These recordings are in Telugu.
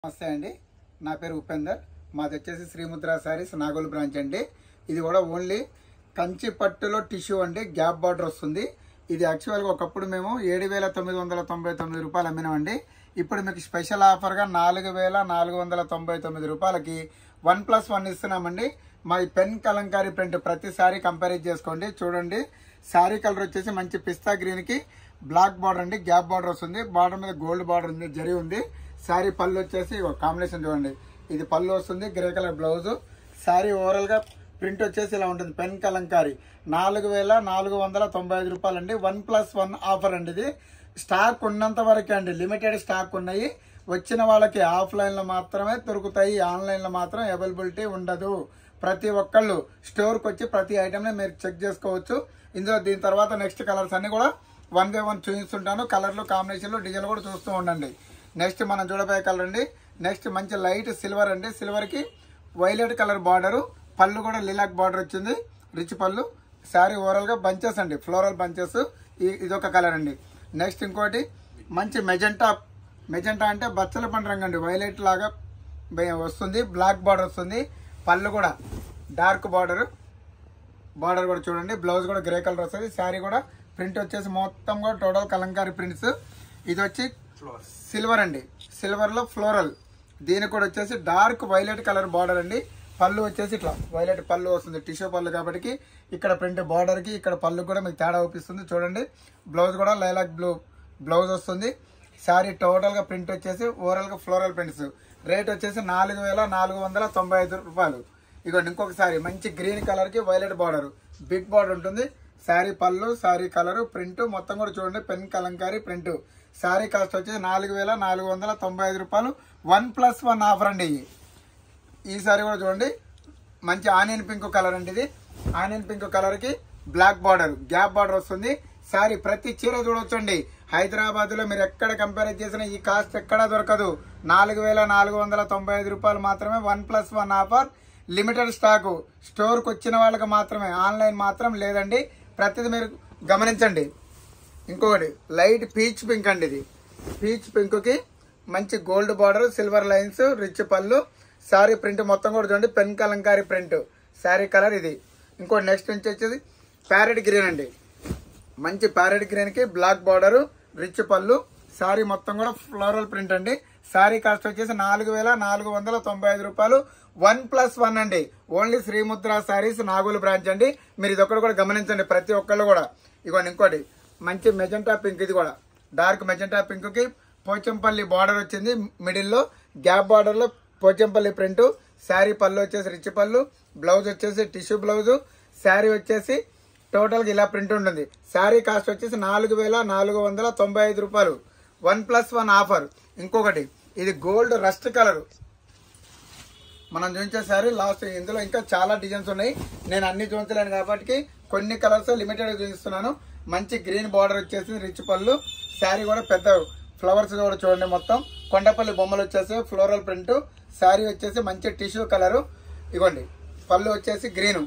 నమస్తే అండి నా పేరు ఉపేందర్ మాది వచ్చేసి శ్రీముద్ర శారీస్ నాగోల్ బ్రాంచ్ అండి ఇది కూడా ఓన్లీ కంచి పట్టులో టిష్యూ అండి గ్యాప్ బార్డర్ వస్తుంది ఇది యాక్చువల్గా ఒకప్పుడు మేము ఏడు వేల తొమ్మిది వందల తొంభై తొమ్మిది రూపాయలు అమ్మినామండి ఇప్పుడు మీకు స్పెషల్ ఆఫర్గా నాలుగు వేల నాలుగు వందల తొంభై తొమ్మిది రూపాయలకి వన్ ప్లస్ వన్ ఇస్తున్నామండి మా ఈ పెన్ కలంకారీ ప్రింట్ ప్రతి సారీ కంపేర్ చేసుకోండి చూడండి శారీ కలర్ వచ్చేసి మంచి పిస్తా గ్రీన్కి బ్లాక్ బార్డర్ అండి గ్యాప్ బార్డర్ వస్తుంది బార్డర్ మీద గోల్డ్ బార్డర్ ఉంది జరి ఉంది శారీ పళ్ళు వచ్చేసి కాంబినేషన్ చూడండి ఇది పళ్ళు వస్తుంది grey colour blouse sari overall గా ప్రింట్ వచ్చేసి ఇలా ఉంటుంది పెన్ కలంకారీ నాలుగు వేల నాలుగు వందల తొంభై ఐదు రూపాయలు అండి వన్ ప్లస్ వన్ ఆఫర్ అండి ఇది స్టాక్ ఉన్నంత వరకే అండి లిమిటెడ్ స్టాక్ ఉన్నాయి వచ్చిన వాళ్ళకి ఆఫ్లైన్ లో మాత్రమే దొరుకుతాయి ఆన్లైన్ లో మాత్రం అవైలబిలిటీ ఉండదు ప్రతి ఒక్కళ్ళు స్టోర్కి వచ్చి ప్రతి ఐటమ్ని మీరు చెక్ చేసుకోవచ్చు ఇందులో దీని తర్వాత నెక్స్ట్ కలర్స్ అన్ని కూడా వన్ బై వన్ చూపిస్తుంటాను కలర్లు కాంబినేషన్లు డిజైన్ కూడా చూస్తూ ఉండండి నెక్స్ట్ మనం చూడబోయే కలర్ అండి నెక్స్ట్ మంచి లైట్ సిల్వర్ అండి సిల్వర్ కి వైలెట్ కలర్ బార్డర్ పళ్ళు కూడా లిలాక్ బార్డర్ వచ్చింది రిచ్ పళ్ళు శారీ ఓవరాల్ గా బంచెస్ అండి ఫ్లోరల్ బంచెస్ ఇదొక కలర్ అండి నెక్స్ట్ ఇంకోటి మంచి మెజెంటా మెజెంటా అంటే బచ్చల పండు రంగు అండి వైలెట్ లాగా బే- వస్తుంది బ్లాక్ బార్డర్ వస్తుంది పళ్ళు కూడా డార్క్ బార్డర్ బార్డర్ కూడా చూడండి బ్లౌజ్ కూడా గ్రే కలర్ వస్తుంది శారీ కూడా ప్రింట్ వచ్చేసి మొత్తం కూడా టోటల్ కలంకారీ ప్రింట్స్ ఇది వచ్చి సిల్వర్ అండి సిల్వర్ లో ఫ్లోరల్ దీనికి కూడా వచ్చేసి డార్క్ వైలెట్ కలర్ బార్డర్ అండి పళ్ళు వచ్చేసి ఇట్లా వైలెట్ పళ్ళు వస్తుంది టిష్యూ పళ్ళు కాబట్టి ఇక్కడ ప్రింట్ బార్డర్ కి ఇక్కడ పళ్ళు కూడా మీకు తేడా చూపిస్తుంది చూడండి బ్లౌజ్ కూడా లైలాక్ బ్లూ బ్లౌజ్ వస్తుంది శారీ టోటల్ గా ప్రింట్ వచ్చేసి ఓవరాల్ గా ఫ్లోరల్ ప్రింట్స్ రేట్ వచ్చేసి నాలుగు వేల నాలుగు వందల తొంభై ఐదు రూపాయలు ఇగోండి ఇంకొకసారి మంచి గ్రీన్ కలర్ కి వైలెట్ బార్డర్ బిగ్ బార్డర్ ఉంటుంది శారీ పళ్ళు శారీ కలర్ ప్రింట్ మొత్తం కూడా చూడండి pen kalamkari print sari cost వచ్చేసి నాలుగు వేల నాలుగు వందల తొంభై ఐదు రూపాయలు వన్ ప్లస్ వన్ ఆఫర్ అండి ఇవి ఈ సారీ కూడా చూడండి మంచి ఆనియన్ పింక్ కలర్ అండి ఇది ఆనియన్ పింక్ కలర్ కి బ్లాక్ బార్డర్ గ్యాప్ బార్డర్ వస్తుంది సారీ ప్రతి చీర చూడొచ్చండి హైదరాబాద్ లో మీరు ఎక్కడ కంపేర్ చేసినా ఈ కాస్ట్ ఎక్కడా దొరకదు నాలుగు వేల నాలుగు వందల తొంభై ఐదు రూపాయలు మాత్రమే one plus one offer limited stock స్టోర్కి వచ్చిన వాళ్ళకి మాత్రమే ఆన్లైన్ మాత్రం లేదండి ప్రతిదీ మీరు గమనించండి ఇంకొకటి లైట్ పీచ్ పింక్ అండి ఇది పీచ్ పింక్ కి మంచి gold border silver lines rich పళ్ళు శారీ ప్రింట్ మొత్తం కూడా చూడండి pen kalamkari print sari colour ఇది ఇంకోటి నెక్స్ట్ నుంచి వచ్చేది ప్యారెట్ గ్రీన్ అండి మంచి ప్యారెట్ గ్రీన్ కి బ్లాక్ బార్డర్ రిచ్ పళ్ళు శారీ మొత్తం కూడా ఫ్లోరల్ ప్రింట్ అండి శారీ కాస్ట్ వచ్చేసి నాలుగు వేల నాలుగు వందల తొంభై ఐదు రూపాయలు వన్ ప్లస్ వన్ అండి ఓన్లీ శ్రీముద్ర శారీస్ నాగోలు బ్రాంచ్ అండి మీరు ఇది ఒక్కటి కూడా గమనించండి ప్రతి ఒక్కళ్ళు కూడా ఇగోండి ఇంకోటి మంచి మెజెంటా పింక్ ఇది కూడా డార్క్ మెజెంటా పింక్ కి పోచంపల్లి బార్డర్ వచ్చింది మిడిల్ లో గ్యాప్ బార్డర్ లో పోచంపల్లి ప్రింట్ శారీ పళ్ళు వచ్చేసి రిచ్ పళ్ళు బ్లౌజ్ వచ్చేసి టిష్యూ బ్లౌజ్ శారీ వచ్చేసి టోటల్ గా ఇలా ప్రింట్ ఉంటుంది శారీ కాస్ట్ వచ్చేసి నాలుగు వేల నాలుగు వందల తొంభై ఐదు రూపాయలు వన్ ప్లస్ వన్ ఆఫర్ ఇంకొకటి ఇది గోల్డ్ రస్ట్ కలర్ మనం చూపించే శారీ లాస్ట్ ఇందులో ఇంకా చాలా డిజైన్స్ ఉన్నాయి నేను అన్ని చూపించలేను కాబట్టి కొన్ని కలర్స్ లిమిటెడ్ చూపిస్తున్నాను మంచి గ్రీన్ బార్డర్ వచ్చేసి రిచ్ పళ్ళు శారీ కూడా పెద్ద ఫ్లవర్స్ కూడా చూడండి మొత్తం కొండపల్లి బొమ్మలు వచ్చేసి ఫ్లోరల్ ప్రింట్ శారీ వచ్చేసి మంచి టిష్యూ కలరు ఇగోండి పళ్ళు వచ్చేసి గ్రీన్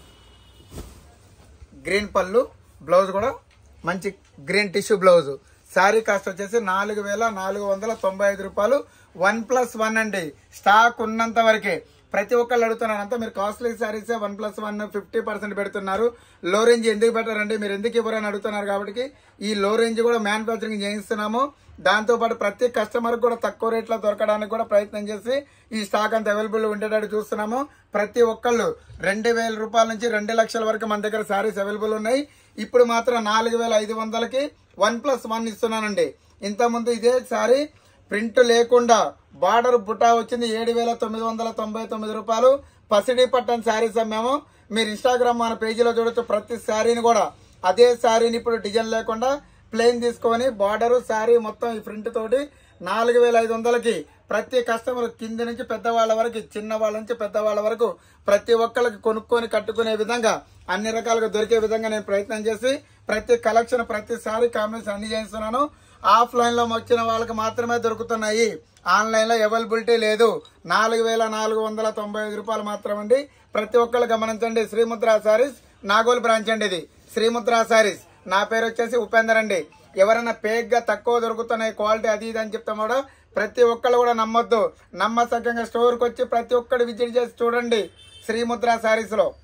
గ్రీన్ పళ్ళు బ్లౌజ్ కూడా మంచి green tissue blouse sari cost వచ్చేసి నాలుగు వేల నాలుగు వందల తొంభై ఐదు రూపాయలు వన్ ప్లస్ వన్ అండి స్టాక్ ఉన్నంత వరకే ప్రతి ఒక్కళ్ళు అడుగుతున్నారు అంతా మీరు costly saris one plus one fifty percent పెడుతున్నారు లో రేంజ్ ఎందుకు పెట్టారండి మీరు ఎందుకు ఇవ్వరని అడుగుతున్నారు కాబట్టి ఈ లో రేంజ్ కూడా మ్యానుఫ్యాక్చరింగ్ చేయిస్తున్నాము దాంతో పాటు ప్రతి కస్టమర్ కూడా తక్కువ రేట్లో దొరకడానికి కూడా ప్రయత్నం చేసి ఈ స్టాక్ అంత అవైలబుల్ ఉండేటట్టు చూస్తున్నాము ప్రతి ఒక్కళ్ళు రెండు వేల రూపాయల నుంచి రెండు లక్షల వరకు మన దగ్గర శారీస్ అవైలబుల్ ఉన్నాయి ఇప్పుడు మాత్రం నాలుగు వేల ఐదు వందలకి వన్ ప్లస్ వన్ ఇస్తున్నానండి ఇంతకుముందు ఇదే శారీ ప్రింట్ లేకుండా బార్డర్ బుటా వచ్చింది ఏడు వేల తొమ్మిది వందల తొంభై తొమ్మిది రూపాయలు పసిడి పట్టణ్ శారీస్ అమ్మాము మీరు ఇన్స్టాగ్రామ్ మన పేజీలో చూడొచ్చు ప్రతి శారీని కూడా అదే శారీని ఇప్పుడు డిజైన్ లేకుండా ప్లెయిన్ తీసుకొని బార్డర్ శారీ మొత్తం ఈ ప్రింట్ తోటి నాలుగు వేల ఐదు వందలకి ప్రతి కస్టమర్ కింద నుంచి పెద్దవాళ్ళ వరకు చిన్న వాళ్ళ నుంచి పెద్దవాళ్ళ వరకు ప్రతి ఒక్కరికి కొనుక్కొని కట్టుకునే విధంగా అన్ని రకాలుగా దొరికే విధంగా నేను ప్రయత్నం చేసి ప్రతి కలెక్షన్ ప్రతి సారీ కాంబినేషన్ అన్ని చేస్తున్నాను ఆఫ్లైన్ లో వచ్చిన వాళ్ళకి మాత్రమే దొరుకుతున్నాయి ఆన్లైన్ లో అవైలబిలిటీ లేదు నాలుగు వేల నాలుగు వందల తొంభై ఐదు రూపాయలు మాత్రం అండి ప్రతి ఒక్కళ్ళు గమనించండి శ్రీముద్ర సారీస్ నాగోల్ బ్రాంచ్ అండి ఇది శ్రీముద్ర సారీస్ నా పేరు వచ్చేసి ఉపేందర్ అండి ఎవరైనా పేక్ గా తక్కువ దొరుకుతున్నాయి క్వాలిటీ అది ఇది అని చెప్తాం కూడా ప్రతి ఒక్కళ్ళు కూడా నమ్మొద్దు నమ్మసక్యంగా స్టోర్కి వచ్చి ప్రతి ఒక్కరు విజిట్ చేసి చూడండి శ్రీముద్ర శారీస్లో